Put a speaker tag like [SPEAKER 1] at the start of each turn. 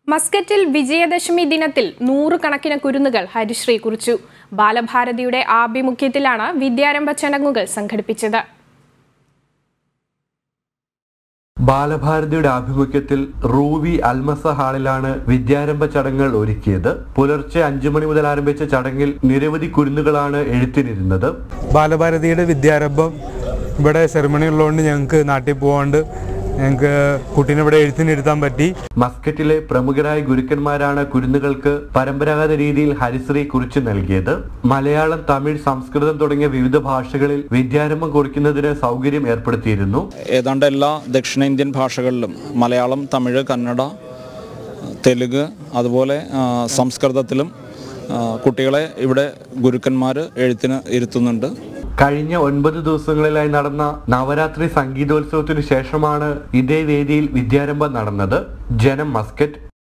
[SPEAKER 1] മസ്കറ്റിൽ വിജയദശമി ദിനത്തിൽ നൂറുകണക്കിന് കുരുന്നുകൾ ഹരിശ്രീ കുറിച്ചു ബാലഭാരതിയുടെ ആഭിമുഖ്യത്തിലാണ് വിദ്യാരംഭ ചടങ്ങുകൾ സംഘടിപ്പിച്ചത്
[SPEAKER 2] ബാലഭാരതിയുടെ ആഭിമുഖ്യത്തിൽ റൂവി അൽമസ ഹാളിലാണ് വിദ്യാരംഭ ചടങ്ങുകൾ ഒരുക്കിയത് പുലർച്ചെ അഞ്ചു മണി മുതൽ ആരംഭിച്ച ചടങ്ങിൽ നിരവധി കുരുന്നുകളാണ് എഴുത്തിനിരുന്നത്
[SPEAKER 3] ബാലഭാരതിയുടെ വിദ്യാരംഭം ഇവിടെ സെറിമണി ഉള്ളതുകൊണ്ട് ഞങ്ങൾക്ക് നാട്ടിൽ പോകാണ്ട് ഞങ്ങൾക്ക് കുട്ടീനെ ഇവിടെ എഴുത്തിനിരുത്താൻ പറ്റി
[SPEAKER 2] മസ്കറ്റിലെ പ്രമുഖരായ ഗുരുക്കന്മാരാണ് കുരുന്നുകൾക്ക് പരമ്പരാഗത രീതിയിൽ ഹരിശ്രീ കുറിച്ചു നൽകിയത് മലയാളം തമിഴ് സംസ്കൃതം തുടങ്ങിയ വിവിധ ഭാഷകളിൽ വിദ്യാരംഭം കുറിക്കുന്നതിന് സൗകര്യം ഏർപ്പെടുത്തിയിരുന്നു
[SPEAKER 4] ഏതാണ്ട് എല്ലാ ദക്ഷിണേന്ത്യൻ ഭാഷകളിലും മലയാളം തമിഴ് കന്നഡ തെലുങ്ക് അതുപോലെ ആ, സംസ്കൃതത്തിലും ആ, കുട്ടികളെ ഇവിടെ ഗുരുക്കന്മാർ എഴുത്തിന് ഇരുത്തുന്നുണ്ട്
[SPEAKER 2] കഴിഞ്ഞ ഒൻപത് ദിവസങ്ങളിലായി നടന്ന നവരാത്രി സംഗീതോത്സവത്തിനു ശേഷമാണ് ഇതേ വേദിയിൽ വിദ്യാരംഭം നടന്നത് ജനം മസ്കറ്റ്